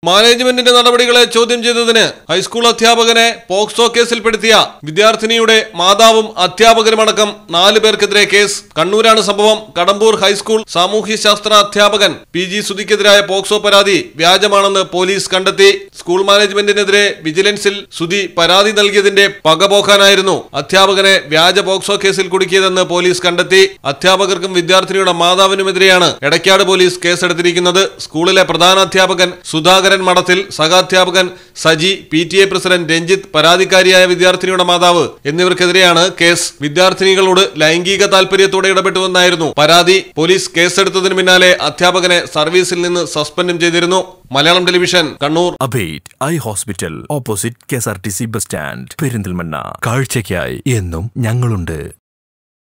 മാനേജ്മെന്റിന്റെ നടപടികളെ ചോദ്യം ചെയ്തതിന് ഹൈസ്കൂൾ അധ്യാപകനെ പോക്സോ കേസിൽപ്പെടുത്തിയ വിദ്യാർത്ഥിനിയുടെ മാതാവും അധ്യാപകരുമടക്കം നാല് പേർക്കെതിരെ കേസ് കണ്ണൂരാണ് സംഭവം കടമ്പൂർ ഹൈസ്കൂൾ സാമൂഹ്യശാസ്ത്ര അധ്യാപകൻ പി ജി സുധിക്കെതിരായ പോക്സോ പരാതി വ്യാജമാണെന്ന് പോലീസ് കണ്ടെത്തി സ്കൂൾ മാനേജ്മെന്റിനെതിരെ വിജിലൻസിൽ സുധി പരാതി നൽകിയതിന്റെ പകപോക്കാനായിരുന്നു അധ്യാപകനെ വ്യാജ പോക്സോ കേസിൽ കുടുക്കിയതെന്ന് പോലീസ് കണ്ടെത്തി അധ്യാപകർക്കും വിദ്യാർത്ഥിനിയുടെ മാതാവിനുമെതിരെയാണ് എടക്കാട് പോലീസ് കേസെടുത്തിരിക്കുന്നത് സ്കൂളിലെ പ്രധാന അധ്യാപകൻ സുധാകരൻ മഠത്തിൽ സഹാധ്യാപകൻ Saji P T A president Ranjith പരാതിക്കാരിയായ വിദ്യാർത്ഥിനിയുടെ മാതാവ് എന്നിവർക്കെതിരെയാണ് കേസ് വിദ്യാർത്ഥിനികളോട് ലൈംഗിക താൽപര്യത്തോടെ ഇടപെട്ടുവെന്നായിരുന്നു പരാതി പോലീസ് കേസെടുത്തതിന് പിന്നാലെ അധ്യാപകനെ സർവീസിൽ നിന്ന് സസ്പെൻഡും ചെയ്തിരുന്നു മലയാളം ടെലിവിഷൻ കണ്ണൂർ അബേറ്റ് eye hospital opposite K S R T C bus stand Perinthalmanna കാഴ്ചയ്ക്കായി എന്നും ഞങ്ങളുണ്ട്